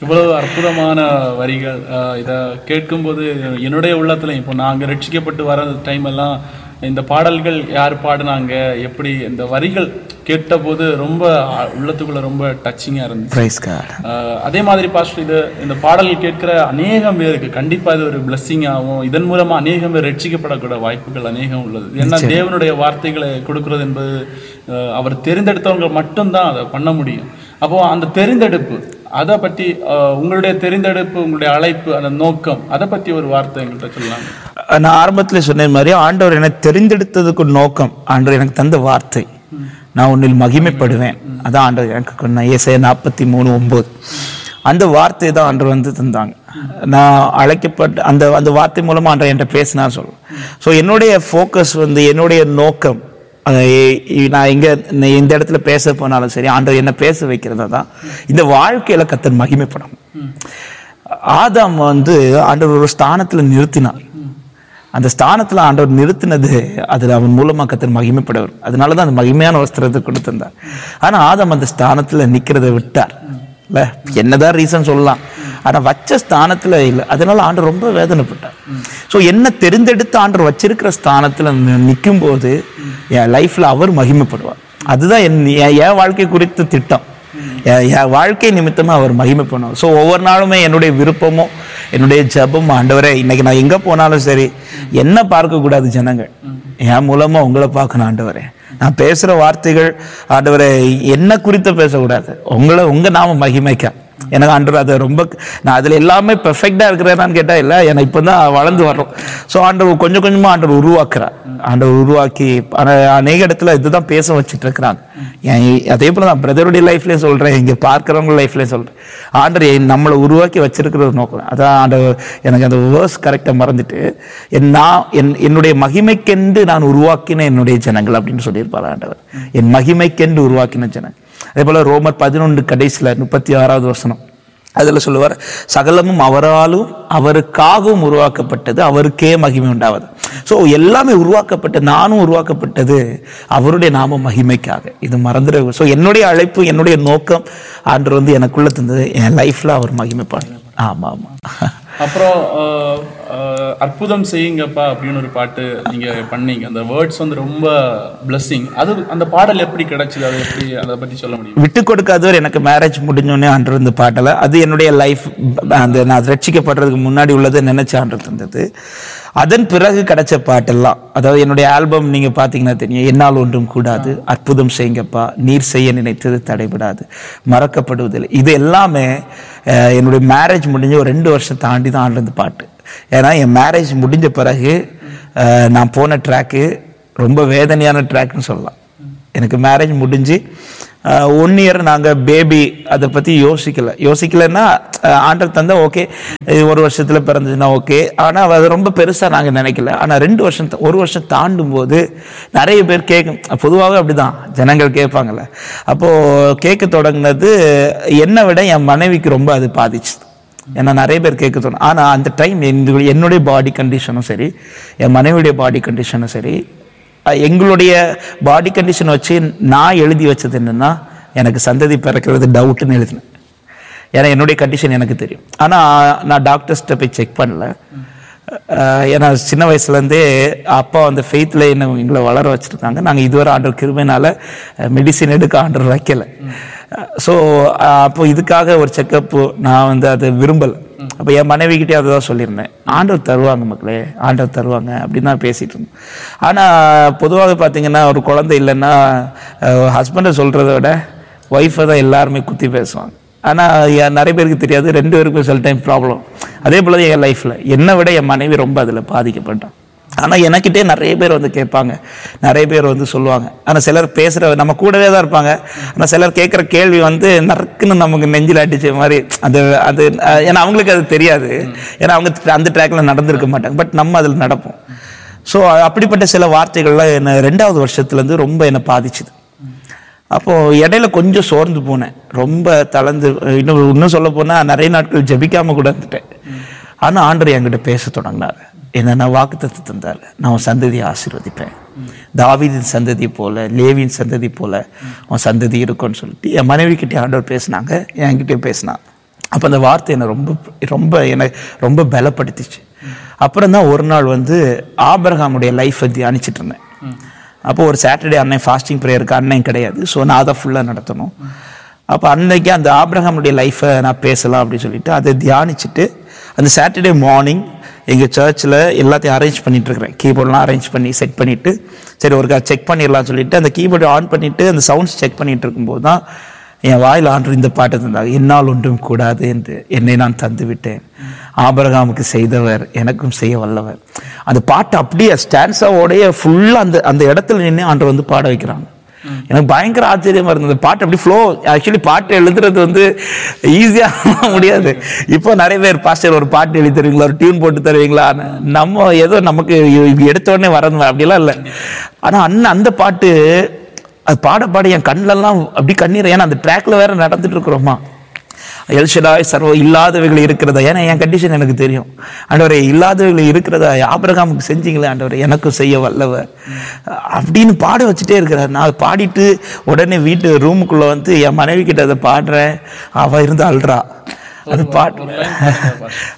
இவ்வளவு அற்புதமான வரிகள் அஹ், இத கேட்கும்போது என்னுடைய உள்ளத்துல இப்போ நாங்க ரட்சிக்கப்பட்டு வர டைம் எல்லாம் இந்த பாடல்கள் யார் பாடுனாங்க எப்படி இந்த வரிகள் கேட்டபோது ரொம்ப ஆ- உள்ளத்துக்குள்ள ரொம்ப டச்சிங்கா இருந்துச்சு பிரைஸ் காட் ஆஹ் அதே மாதிரி பாஸ்டர் இது இந்த பாடல் கேட்கிற அநேகம் பேருக்கு கண்டிப்பா இது ஒரு பிளஸ்ஸிங் ஆகும் இதன் மூலமா அநேகம் பேர் ரட்சிக்கப்படக்கூட வாய்ப்புகள் அநேகம் உள்ளது ஏன்னா தேவனுடைய வார்த்தைகளை கொடுக்கிறது என்பது ஆஹ் அவர் தெரிந்தெடுத்தவங்க மட்டும்தான் அதை பண்ண முடியும் அப்போ அந்த தெரிந்தெடுப்பு அதை பத்தி ஆஹ் உங்களுடைய தெரிந்தெடுப்பு உங்களுடைய அழைப்பு அந்த நோக்கம் அதை பத்தி ஒரு வார்த்தை எங்கள்கிட்ட சொல்லலாம் நான் ஆரம்பத்தில் சொன்ன மாதிரி ஆண்டவர் எனக்கு தெரிந்தெடுத்ததுக்கு நோக்கம் ஆண்டவர் எனக்கு தந்த வார்த்தை நான் உன்னில் மகிமைப்படுவேன் அதான் ஆண்டவர் எனக்கு கொண்ட ஏசைய நாற்பத்தி மூணு ஒம்பது அந்த வார்த்தை தான் ஆண்டவர் வந்து தந்தாங்க நான் அழைக்கப்பட்ட அந்த அந்த வார்த்தை மூலமா ஆண்டவர் என்கிட்ட பேசினா சொல்லுவேன் ஸோ என்னுடைய ஃபோக்கஸ் வந்து என்னுடைய நோக்கம் அஹ் இ- இ- நான் எங்க இந்த- இந்த இடத்துல பேச போனாலும் சரி ஆண்டவர் என்ன பேச வைக்கிறதா தான் இந்த வாழ்க்கையில கத்தர் மகிமைப்படும் ஆதாம் வந்து ஆண்டவர் ஒரு ஸ்தானத்துல நிறுத்தினார் அந்த ஸ்தானத்துல ஆண்டவர் நிறுத்தினது அதுல அவன் மூலமா கத்தர் மகிமைப்படவர் அதனாலதான் அந்த மகிமையான வஸ்திரத்தை கொடுத்திருந்தார் ஆனா ஆதாம் அந்த ஸ்தானத்துல நிக்கிறதை விட்டார் இல்ல என்னதான் ரீசன் சொல்லலாம் ஆனா வச்ச ஸ்தானத்துல இல்லை அதனால ஆண்டவர் ரொம்ப வேதனைப்பட்டார் ஸோ என்ன தெரிந்தெடுத்து ஆண்டவர் வச்சிருக்கிற ஸ்தானத்துல நிற்கும் போது என் லைஃப்ல அவர் மகிமைப்படுவார் அதுதான் என் என் என் வாழ்க்கை குறித்த திட்டம் என் என் வாழ்க்கை நிமித்தமா அவர் மகிமை பண்ணுவார் ஸோ ஒவ்வொரு நாளுமே என்னுடைய விருப்பமும் என்னுடைய ஜெபம் ஆண்டவரே இன்னைக்கு நான் எங்க போனாலும் சரி என்ன பார்க்க கூடாது ஜனங்கள் என் மூலமா உங்களை பார்க்கணும் ஆண்டவரே நான் பேசுற வார்த்தைகள் ஆண்டவரே என்ன குறித்து பேசக்கூடாது உங்களை உங்க நாம மகிமைக்க எனக்கு ஆண்டவர் அதை ரொம்ப நான் அதில் எல்லாமே பெர்ஃபெக்டாக இருக்கிறேனான்னு கேட்டால் இல்லை எனக்கு இப்போ தான் வளர்ந்து வர்றோம் ஸோ ஆண்டவர் கொஞ்சம் கொஞ்சமாக ஆண்டவர் உருவாக்குறார் ஆண்டவர் உருவாக்கி ஆனா, அநேக இடத்துல இதுதான் பேச வச்சுட்டு இருக்கிறாங்க என் அதே போல தான் பிரதருடைய லைஃப்லேயும் சொல்கிறேன் இங்கே பார்க்குறவங்க லைஃப்லேயும் சொல்கிறேன் ஆண்டவர் என் நம்மளை உருவாக்கி வச்சிருக்கிற ஒரு நோக்கம் அதான் ஆண்டவர் எனக்கு அந்த வேர்ஸ் கரெக்டாக மறந்துட்டு என் நான் என் என்னுடைய மகிமைக்கென்று நான் உருவாக்கின என்னுடைய ஜனங்கள் அப்படின்னு சொல்லியிருப்பார் ஆண்டவர் என் மகிமைக்கென்று உருவாக்கின ஜனங்கள் அதே போல ரோமர் பதினொன்று கடைசியில் முப்பத்தி ஆறாவது வசனம் அதில் சொல்லுவார் சகலமும் அவராலும் அவருக்காகவும் உருவாக்கப்பட்டது அவருக்கே மகிமை உண்டாவது ஸோ எல்லாமே உருவாக்கப்பட்ட நானும் உருவாக்கப்பட்டது அவருடைய நாம மகிமைக்காக இது மறந்துட ஸோ என்னுடைய அழைப்பு என்னுடைய நோக்கம் ஆண்டவர் வந்து எனக்குள்ள தந்தது என் லைஃப்ல அவர் மகிமைப்பாடு ஆமா ஆமா அப்புறம் ஆஹ், ஆஹ், அற்புதம் செய்யுங்கப்பா அப்படின்னு ஒரு பாட்டு நீங்க பண்ணீங்க அந்த வேர்ட்ஸ் வந்து ரொம்ப பிளஸ்ஸிங் அது அந்த பாடல் எப்படி கிடைச்சது அதை எப்படி அதை பத்தி சொல்ல முடியும் விட்டு கொடுக்காதவர் எனக்கு மேரேஜ் முடிஞ்சோடனே ஆண்டு இந்த பாட்டில் அது என்னுடைய லைஃப் அந்த நான் ரட்சிக்கப்படுறதுக்கு முன்னாடி உள்ளதை நினைச்சு ஆண்டு தந்தது அதன் பிறகு கிடைச்ச பாட்டெல்லாம் அதாவது என்னுடைய ஆல்பம் நீங்க பார்த்தீங்கன்னா தெரியும் என்னால் ஒன்றும் கூடாது அற்புதம் செய்யுங்கப்பா நீர் செய்ய நினைத்தது தடைபடாது மறக்கப்படுவதில்லை இது எல்லாமே அஹ், என்னுடைய மேரேஜ் முடிஞ்ச ஒரு ரெண்டு வருஷம் தாண்டி தான் ஆண்டு இந்த பாட்டு ஏன்னா என் மேரேஜ் முடிஞ்ச பிறகு அஹ், நான் போன ட்ராக்கு ரொம்ப வேதனையான ட்ராக்னு சொல்லலாம் எனக்கு மேரேஜ் முடிஞ்சு ஒன் இயர் நாங்கள் பேபி அதை பற்றி யோசிக்கல யோசிக்கலைன்னா ஆண்டர் தந்தா ஓகே இது ஒரு வருஷத்தில் பிறந்ததுன்னா ஓகே ஆனால் அது ரொம்ப பெருசாக நாங்கள் நினைக்கல ஆனால் ரெண்டு வருஷம் தா- ஒரு வருஷம் தாண்டும் போது நிறைய பேர் கேட்கும் பொதுவாகவே அப்படிதான் ஜனங்கள் கேட்பாங்கல்ல அப்போது கேட்க தொடங்கினது என்னை விட என் மனைவிக்கு ரொம்ப அது பாதிச்சுது ஏன்னா நிறைய பேர் கேட்க தோணும் ஆனால் அந்த டைம் என்னுடைய பாடி கண்டிஷனும் சரி என் மனைவியுடைய பாடி கண்டிஷனும் சரி அஹ் எங்களுடைய பாடி கண்டிஷன் வச்சு நான் எழுதி வச்சது என்னன்னா எனக்கு சந்ததி பிறக்கிறது டவுட்னு எழுதினேன் ஏன்னா என்னுடைய கண்டிஷன் எனக்கு தெரியும் ஆனால் நான் டாக்டர்ஸ்கிட்ட போய் செக் பண்ணல அஹ் ஏன்னா சின்ன வயசுலேருந்தே அப்பா வந்து ஃபெய்த்தில் என்ன எங்களை வளர வச்சுருக்காங்க நாங்கள் இதுவரை ஆண்டர் கிருபைனால மெடிசின் எடுக்க ஆண்டர் வைக்கல ஸோ அப்போ இதுக்காக ஒரு செக்கப்பு நான் வந்து அதை விரும்பலை அப்போ என் மனைவிக்கிட்டே அதை தான் சொல்லியிருந்தேன் ஆண்டவர் தருவாங்க மக்களே ஆண்டவர் தருவாங்க அப்படின்னு தான் பேசிட்டு இருந்தோம் ஆனால் பொதுவாக பார்த்தீங்கன்னா ஒரு குழந்தை இல்லைன்னா ஹஸ்பண்டை சொல்கிறத விட ஒய்ஃபை தான் எல்லாருமே குத்தி பேசுவாங்க ஆனால் நிறைய பேருக்கு தெரியாது ரெண்டு பேருக்கும் சில டைம் ப்ராப்ளம் அதே போல தான் என் லைஃப்பில் என்னை விட என் மனைவி ரொம்ப அதில் பாதிக்கப்பட்டான் ஆனால் எனக்கிட்டே நிறைய பேர் வந்து கேட்பாங்க நிறைய பேர் வந்து சொல்லுவாங்க ஆனால் சிலர் பேசுகிற நம்ம கூடவே தான் இருப்பாங்க ஆனால் சிலர் கேட்குற கேள்வி வந்து நறுக்குன்னு நமக்கு நெஞ்சில் அடிச்ச மாதிரி அது அது அஹ், ஏன்னா அவங்களுக்கு அது தெரியாது ஏன்னா அவங்க அந்த ட்ராக்ல நடந்திருக்க மாட்டாங்க பட் நம்ம அதில் நடப்போம் ஸோ அப்படிப்பட்ட சில வார்த்தைகள்லாம் என்னை ரெண்டாவது வருஷத்துலேருந்து ரொம்ப என்னை பாதிச்சுது அப்போது இடையில கொஞ்சம் சோர்ந்து போனேன் ரொம்ப தளர்ந்து இன்னும் இன்னும் சொல்ல போனால் நிறைய நாட்கள் ஜெபிக்காம கூட இருந்துட்டேன் ஆனால் ஆண்டவர் என்கிட்ட பேச தொடங்கினார் என்னென்ன வாக்குத்தத்தை தந்தார் நான் உன் சந்ததியை ஆசீர்வதிப்பேன் தாவீதின் சந்ததி போல லேவியின் சந்ததி போல உன் சந்ததி இருக்கும்னு சொல்லிட்டு என் மனைவி கிட்டே ஆண்டவர் பேசினாங்க என்கிட்டயும் பேசினான் அப்போ அந்த வார்த்தை என்னை ரொம்ப ரொம்ப என்னை ரொம்ப பலப்படுத்திச்சு அப்புறம் தான் ஒரு நாள் வந்து ஆபிரகாமுடைய லைஃப்பை தியானிச்சிட்டு இருந்தேன் அப்போ ஒரு சாட்டர்டே அன்னைக்கு ஃபாஸ்டிங் ப்ரேயருக்கு அன்னையும் கிடையாது ஸோ நான் அதை ஃபுல்லாக நடத்தணும் அப்போ அன்னைக்கு அந்த ஆபிரகாமுடைய லைஃப்பை நான் பேசலாம் அப்படின்னு சொல்லிட்டு அதை தியானிச்சுட்டு அந்த சாட்டர்டே மார்னிங் எங்கள் சர்ச்சில் எல்லாத்தையும் அரேஞ்ச் பண்ணிட்டு இருக்கிறேன் கீபோர்ட்லாம் அரேஞ்ச் பண்ணி செட் பண்ணிவிட்டு சரி ஒருக்கா செக் பண்ணிடலாம்னு சொல்லிட்டு அந்த கீபோர்டு ஆன் பண்ணிவிட்டு அந்த சவுண்ட்ஸ் செக் பண்ணிட்டு இருக்கும்போது தான் என் வாயில் ஆண்டு இந்த பாட்டை தந்தாங்க என்னால் ஒன்றும் கூடாது என்று என்னை நான் தந்து விட்டேன் ஆபரகாமுக்கு செய்தவர் எனக்கும் செய்ய வல்லவர் அந்த பாட்டு அப்படியே ஸ்டான்ஸாவோடைய ஃபுல்லாக அந்த அந்த இடத்துல நின்று ஆண்டு வந்து பாட வைக்கிறாங்க எனக்கு பயங்கர ஆச்சரியமா இருந்தது பாட்டு அப்படி ஃப்ளோ ஆக்சுவலி பாட்டு எழுதுறது வந்து ஈஸியாக முடியாது இப்போ நிறைய பேர் பாஸ்டர் ஒரு பாட்டு எழுதி தருவீங்களா ஒரு டியூன் போட்டு தருவீங்களா நம்ம ஏதோ நமக்கு எடுத்த உடனே வரது அப்படிலாம் இல்லை ஆனா அண்ணன் அந்த பாட்டு அது பாட பாட என் கண்ணிலெல்லாம் அப்படி கண்ணீர் ஏன்னா அந்த ட்ராக்ல வேற நடந்துட்டு இருக்கிறோமா எல்ஷடாய் சர்வ இல்லாதவைகள் இருக்கிறதா ஏன்னா என் கண்டிஷன் எனக்கு தெரியும் ஆண்டவரே இல்லாதவைகள் இருக்கிறதா ஆபிரகாமுக்கு செஞ்சீங்களே ஆண்டவரே எனக்கும் செய்ய வல்லவர் அப்படின்னு பாட வச்சுட்டே இருக்கிறார் நான் பாடிட்டு உடனே வீட்டு ரூமுக்குள்ள வந்து என் மனைவி கிட்ட அதை பாடுறேன் அவ இருந்து அழுறா அது பாட்டு